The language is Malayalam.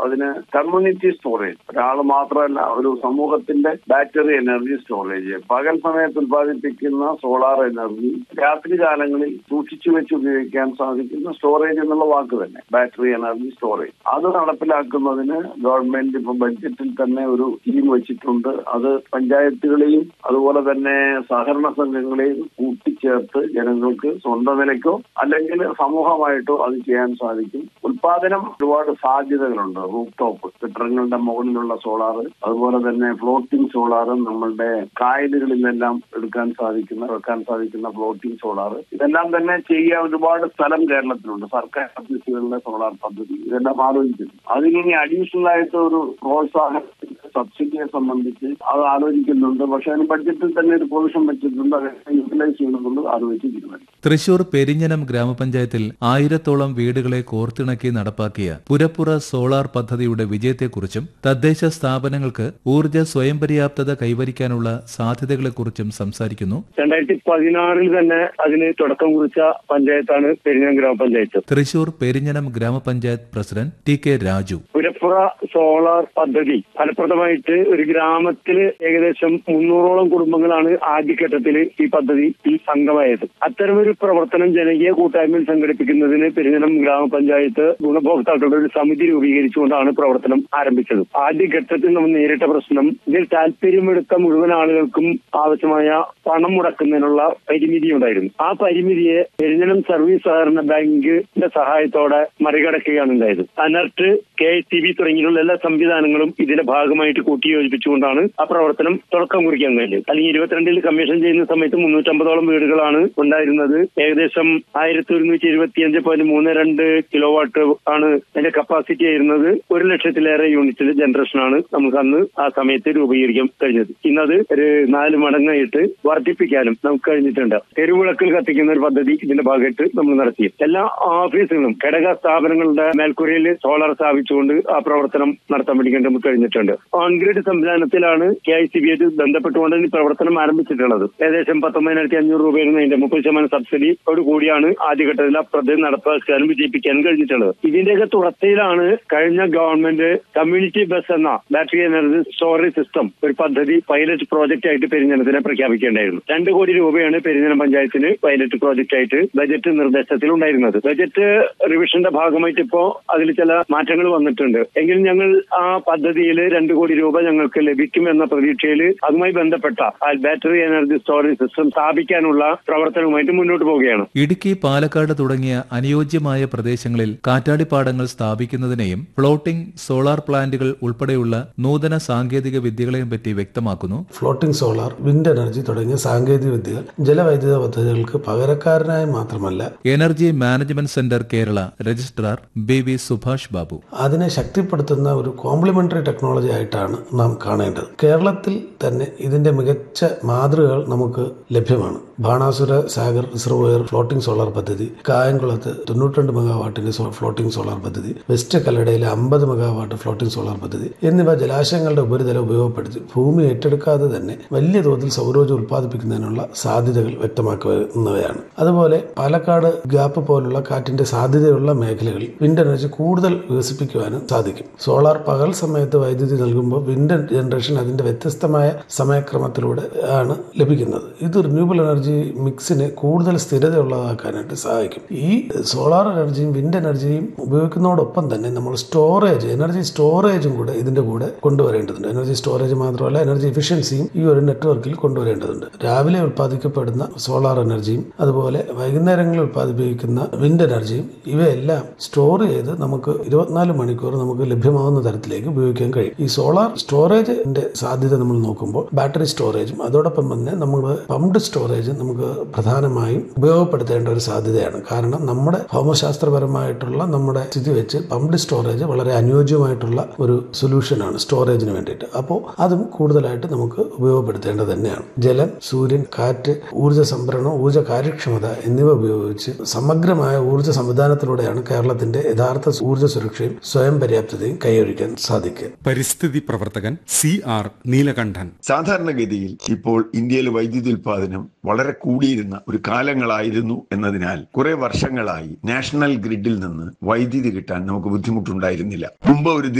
അതിന് കമ്മ്യൂണിറ്റി സ്റ്റോറേജ് ഒരാൾ മാത്രമല്ല ഒരു സമൂഹത്തിന്റെ ബാറ്ററി എനർജി സ്റ്റോറേജ് പകൽ സമയത്ത് ഉത്പാദിപ്പിക്കുന്ന സോളാർ എനർജി രാത്രി കാലങ്ങളിൽ സൂക്ഷിച്ചു വെച്ച് ഉപയോഗിക്കാൻ സാധിക്കുന്ന സ്റ്റോറേജ് എന്നുള്ള വാക്ക് തന്നെ ബാറ്ററി എനർജി സ്റ്റോറേജ് അത് നടപ്പിലാക്കുന്നതിന് ഗവൺമെന്റ് ഇപ്പൊ ബഡ്ജറ്റിൽ തന്നെ ഒരു സ്കീം വെച്ചിട്ടുണ്ട് അത് പഞ്ചായത്തുകളെയും അതുപോലെ തന്നെ സഹകരണ സംഘങ്ങളെയും കൂട്ടിച്ചേർത്ത് ജനങ്ങൾക്ക് സ്വന്തം നിലയ്ക്കോ അല്ലെങ്കിൽ സമൂഹമായിട്ടോ അത് ചെയ്യാൻ സാധിക്കും ഉൽപാദനം ഒരുപാട് സാധ്യതകളുണ്ട് റൂഫ് ടോപ്പ് കെട്ടിടങ്ങളുടെ മുകളിലുള്ള സോളാർ അതുപോലെ തന്നെ ഫ്ലോട്ടിംഗ് സോളാർ നമ്മളുടെ കായലുകളിൽ നിന്നെല്ലാം എടുക്കാൻ സാധിക്കുന്ന വെക്കാൻ സാധിക്കുന്ന ഫ്ലോട്ടിംഗ് സോളാർ ഇതെല്ലാം തന്നെ ചെയ്യാൻ ഒരുപാട് സ്ഥലം കേരളത്തിലുണ്ട് സർക്കാർ ഓഫീസുകളിലെ സോളാർ പദ്ധതി ഇതെല്ലാം ആലോചിക്കുന്നു അതിനി അഡീഷണൽ ആയിട്ട് ഒരു പ്രോത്സാഹന സബ്സിഡിയെ സംബന്ധിച്ച് അത് ആലോചിക്കുന്നുണ്ട് പക്ഷെ അതിന് ബഡ്ജറ്റിൽ തന്നെ ഒരു പ്രൊവിഷൻ വെച്ചിട്ടുണ്ട് അത് യൂട്ടിലൈസ് ചെയ്യണമെന്നുള്ളത് ആലോചിച്ച് തീരുമാനിക്കും തൃശൂർ പെരിഞ്ഞനം ഗ്രാമപഞ്ചായത്തിൽ ആയിരത്തോളം വീടുകളെ കോർത്തിണക്കി നടപ്പാക്കിയ പുരപ്പുറ സോളാർ പദ്ധതിയുടെ വിജയത്തെക്കുറിച്ചും തദ്ദേശ സ്ഥാപനങ്ങൾക്ക് ഊർജ്ജ സ്വയം പര്യാപ്തത കൈവരിക്കാനുള്ള സാധ്യതകളെക്കുറിച്ചും സംസാരിക്കുന്നു രണ്ടായിരത്തി പതിനാറിൽ തന്നെ അതിന് തുടക്കം കുറിച്ച പഞ്ചായത്താണ് പെരിഞ്ഞം ഗ്രാമപഞ്ചായത്ത് തൃശൂർ പെരിഞ്ഞനം ഗ്രാമപഞ്ചായത്ത് പ്രസിഡന്റ് ടി കെ രാജു പുരപ്പുറ സോളാർ പദ്ധതി ഫലപ്രദമായിട്ട് ഒരു ഗ്രാമത്തില് ഏകദേശം മുന്നൂറോളം കുടുംബങ്ങളാണ് ആദ്യഘട്ടത്തിൽ ഈ പദ്ധതിയിൽ അംഗമായത് അത്തരമൊരു പ്രവർത്തനം ജനകീയ കൂട്ടായ്മയിൽ സംഘടിപ്പിക്കുന്നതിന് പെരിഞ്ഞനം ഗ്രാമപഞ്ചായത്ത് ഗുണഭോക്താക്കളുടെ ഒരു സമിതി രൂപീകരിച്ചുകൊണ്ടാണ് പ്രവർത്തനം ആരംഭിച്ചത് ആദ്യഘട്ടത്തിൽ നമ്മൾ നേരിട്ട പ്രശ്നം ഇതിൽ താല്പര്യമെടുത്ത മുഴുവൻ ആളുകൾക്കും ആവശ്യമായ പണം മുടക്കുന്നതിനുള്ള പരിമിതി ഉണ്ടായിരുന്നു ആ പരിമിതിയെ പെരിഞ്ഞനം സർവീസ് സഹകരണ ബാങ്കിന്റെ സഹായത്തോടെ മറികടക്കുകയാണ് ഉണ്ടായത് ANERT K S T B തുടങ്ങിയിട്ടുള്ള എല്ലാ സംവിധാനങ്ങളും ഇതിന്റെ ഭാഗമായിട്ട് കൂട്ടിയോജിപ്പിച്ചുകൊണ്ടാണ് ആ പ്രവർത്തനം തുടക്കം കുറിക്കാൻ കഴിഞ്ഞത് അല്ലെങ്കിൽ ഇരുപത്തിരണ്ടിൽ കമ്മീഷൻ ചെയ്യുന്ന സമയത്ത് മുന്നൂറ്റമ്പതോളം വീടുകളാണ് ഉണ്ടായിരുന്നത് ഏകദേശം ആയിരത്തി ഒരുന്നൂറ്റി ഇരുപത്തിയഞ്ച് പോയിന്റ് മൂന്ന് രണ്ട് കിലോ വാട്ട് ആണ് അതിന്റെ കപ്പാസിറ്റി ആയിരുന്നത് ഒരു ലക്ഷത്തിലേറെ യൂണിറ്റിൽ ജനറേഷനാണ് നമുക്ക് അന്ന് ആ സമയത്ത് രൂപീകരിക്കാൻ കഴിഞ്ഞത് ഇന്നത് ഒരു നാല് മടങ്ങായിട്ട് വർദ്ധിപ്പിക്കാനും നമുക്ക് കഴിഞ്ഞിട്ടുണ്ട് തെരുവിളക്കിൽ കത്തിക്കുന്ന ഒരു പദ്ധതി ഇതിന്റെ ഭാഗമായിട്ട് നമ്മൾ നടത്തി എല്ലാ ഓഫീസുകളും ഘടക സ്ഥാപനങ്ങളുടെ മേൽക്കൂരയിൽ സോളാർ സ്ഥാപിച്ചുകൊണ്ട് ആ പ്രവർത്തനം നടത്താൻ വേണ്ടി നമുക്ക് കഴിഞ്ഞിട്ടുണ്ട് ഓൺഗ്രിഡ് സംവിധാനത്തിലാണ് കെ ഐ സി ബി ആയിട്ട് ബന്ധപ്പെട്ടുകൊണ്ട് ഈ പ്രവർത്തനം ആരംഭിച്ചിട്ടുള്ളത് ഏകദേശം പത്തൊമ്പതിനായിരത്തി അഞ്ഞൂറ് രൂപയായിരുന്നു അതിന്റെ മുപ്പത് ശതമാനം സബ്സിഡിയോട് കൂടിയാണ് ആദ്യഘട്ടത്തിൽ ആ പദ്ധതി നടപ്പാക്കാനും വിജയിപ്പിക്കാനും കഴിഞ്ഞിട്ടുള്ളത് ഇതിന്റെയൊക്കെ തുടർച്ചയിലാണ് കഴിഞ്ഞ ഗവൺമെന്റ് കമ്മ്യൂണിറ്റി ബസ് എന്ന ബാറ്ററി എനർജി സ്റ്റോറേജ് സിസ്റ്റം ഒരു പദ്ധതി പൈലറ്റ് പ്രോജക്റ്റ് ആയിട്ട് പെരിഞ്ഞനത്തിനെ പ്രഖ്യാപിക്കേണ്ടായിരുന്നു രണ്ട് കോടി രൂപയാണ് പെരിഞ്ഞനം പഞ്ചായത്തിന് പൈലറ്റ് പ്രോജക്റ്റ് ആയിട്ട് ബജറ്റ് നിർദ്ദേശത്തിൽ ഉണ്ടായിരുന്നത് ബജറ്റ് റിവിഷന്റെ ഭാഗമായിട്ട് ഇപ്പോ അതിൽ ചില മാറ്റങ്ങൾ വന്നിട്ടുണ്ട് എങ്കിലും ഞങ്ങൾ ആ പദ്ധതിയിൽ രണ്ട് കോടി രൂപ ഞങ്ങൾക്ക് ലഭിക്കും എന്ന പ്രതീക്ഷയിൽ അതുമായി ബന്ധപ്പെട്ട ആ ബാറ്ററി എനർജി സ്റ്റോറേജ് സിസ്റ്റം സ്ഥാപിക്കാനുള്ള പ്രവർത്തനവുമായിട്ട് മുന്നോട്ട് പോവുകയാണ് ഇടുക്കി പാലക്കാട് തുടങ്ങിയ അനുയോജ്യമായ പ്രദേശങ്ങളിൽ കാറ്റാടിപ്പാടങ്ങൾ സ്ഥാപിക്കുന്നതിനെയും ഫ്ലോട്ടിംഗ് സോളാർ പ്ലാന്റുകൾ ഉൾപ്പെടെയുള്ള നൂതന സാങ്കേതിക വിദ്യകളെയും പറ്റി വ്യക്തമാക്കുന്നു ഫ്ലോട്ടിംഗ് സോളാർ വിൻഡ് എനർജി തുടങ്ങിയ സാങ്കേതിക വിദ്യകൾ ജലവൈദ്യുത പദ്ധതികൾക്ക് പകരക്കാരനായി മാത്രമല്ല energy management centre Kerala registrar B V Subhash Babu അതിനെ ശക്തിപ്പെടുത്തുന്ന ഒരു കോംപ്ലിമെന്ററി ടെക്നോളജി ആയിട്ടാണ് നാം കാണേണ്ടത് കേരളത്തിൽ തന്നെ ഇതിന്റെ മികച്ച മാതൃകകൾ നമുക്ക് ലഭ്യമാണ് Banasura Sagar reservoir floating solar പദ്ധതി കായംകുളത്ത് തൊണ്ണൂറ്റിരണ്ട് മെഗാവാട്ടിന്റെ സോ- ഫ്ലോട്ടിംഗ് സോളാർ പദ്ധതി വെസ്റ്റ് കല്ലടയിലെ അമ്പത് മെഗാവാട്ട് ഫ്ലോട്ടിംഗ് സോളാർ പദ്ധതി എന്നിവ ജലാശയങ്ങളുടെ ഉപരിതലം ഉപയോഗപ്പെടുത്തി ഭൂമി ഏറ്റെടുക്കാതെ തന്നെ വലിയ തോതിൽ സൗരോർജ്ജം ഉൽപ്പാദിപ്പിക്കുന്നതിനുള്ള സാധ്യതകൾ വ്യക്തമാക്കുന്നവയാണ് അതുപോലെ പാലക്കാട് ഗ്യാപ്പ് പോലുള്ള കാറ്റിന്റെ സാധ്യതയുള്ള മേഖലകളിൽ വിൻഡ് എനർജി കൂടുതൽ വികസിപ്പിക്കുവാനും സാധിക്കും സോളാർ പകൽ സമയത്ത് വൈദ്യുതി നൽകുമ്പോൾ വിൻഡ് ജനറേഷൻ അതിന്റെ വ്യത്യസ്തമായ സമയക്രമത്തിലൂടെ ആണ് ലഭിക്കുന്നത് ഇത് റിന്യൂവബിൾ എനർജി മിക്സിനെ കൂടുതൽ സ്ഥിരതയുള്ളതാക്കാനായിട്ട് സഹായിക്കും ഈ സോളാർ എനർജിയും വിൻഡ് എനർജിയും ഉപയോഗിക്കുന്നതോടൊപ്പം തന്നെ നമ്മൾ സ്റ്റോറേജ് എനർജി സ്റ്റോറേജും കൂടെ ഇതിന്റെ കൂടെ കൊണ്ടുവരേണ്ടതുണ്ട് എനർജി സ്റ്റോറേജ് മാത്രമല്ല എനർജി എഫിഷ്യൻസിയും ഈ ഒരു നെറ്റ്വർക്കിൽ കൊണ്ടുവരേണ്ടതുണ്ട് രാവിലെ ഉൽപ്പാദിക്കപ്പെടുന്ന സോളാർ എനർജിയും അതുപോലെ വൈകുന്നേരങ്ങളിൽ ഉൽപ്പാദിപ്പിക്കുന്ന വിൻഡ് എനർജിയും ഇവയെല്ലാം സ്റ്റോർ ചെയ്ത് നമുക്ക് ഇരുപത്തിനാല് മണിക്കൂർ നമുക്ക് ലഭ്യമാകുന്ന തരത്തിലേക്ക് ഉപയോഗിക്കാൻ കഴിയും ഈ സോളാർ സ്റ്റോറേജിന്റെ സാധ്യത നമ്മൾ നോക്കുമ്പോൾ ബാറ്ററി സ്റ്റോറേജും അതോടൊപ്പം തന്നെ നമ്മൾ പമ്പ്ഡ് സ്റ്റോറേജും നമുക്ക് പ്രധാനമായും ഉപയോഗപ്പെടുത്തേണ്ട ഒരു സാധ്യതയാണ് കാരണം നമ്മുടെ ഭൗമശാസ്ത്രപരമായിട്ടുള്ള നമ്മുടെ സ്ഥിതി വെച്ച് പമ്പ്ഡ് സ്റ്റോറേജ് വളരെ അനുയോജ്യമായിട്ടുള്ള ഒരു സൊല്യൂഷനാണ് സ്റ്റോറേജിന് വേണ്ടിയിട്ട് അപ്പോൾ അതും കൂടുതലായിട്ട് നമുക്ക് ഉപയോഗപ്പെടുത്തേണ്ടത് തന്നെയാണ് ജലം സൂര്യൻ കാറ്റ് ഊർജ്ജ സംഭരണം ഊർജ്ജ കാര്യക്ഷമത എന്നിവ ഉപയോഗിച്ച് സമഗ്രമായ ഊർജ്ജ സംവിധാനത്തിലൂടെയാണ് കേരളത്തിന്റെ യഥാർത്ഥ ഊർജ്ജ സുരക്ഷയും സ്വയം പര്യാപ്തതയും കൈവരിക്കാൻ സാധിക്കുക പരിസ്ഥിതി പ്രവർത്തകൻ സി ആർ നീലകണ്ഠൻ സാധാരണഗതിയിൽ ഇപ്പോൾ ഇന്ത്യയിൽ വൈദ്യുതി ഉൽപാദനം വളരെ കൂടിയിരുന്ന ഒരു കാലങ്ങളായിരുന്നു എന്നതിനാൽ കുറെ വർഷങ്ങളായി നാഷണൽ ഗ്രിഡിൽ നിന്ന് വൈദ്യുതി കിട്ടാൻ നമുക്ക് ബുദ്ധിമുട്ടുണ്ടായിരുന്നില്ല മുമ്പ് ഒരു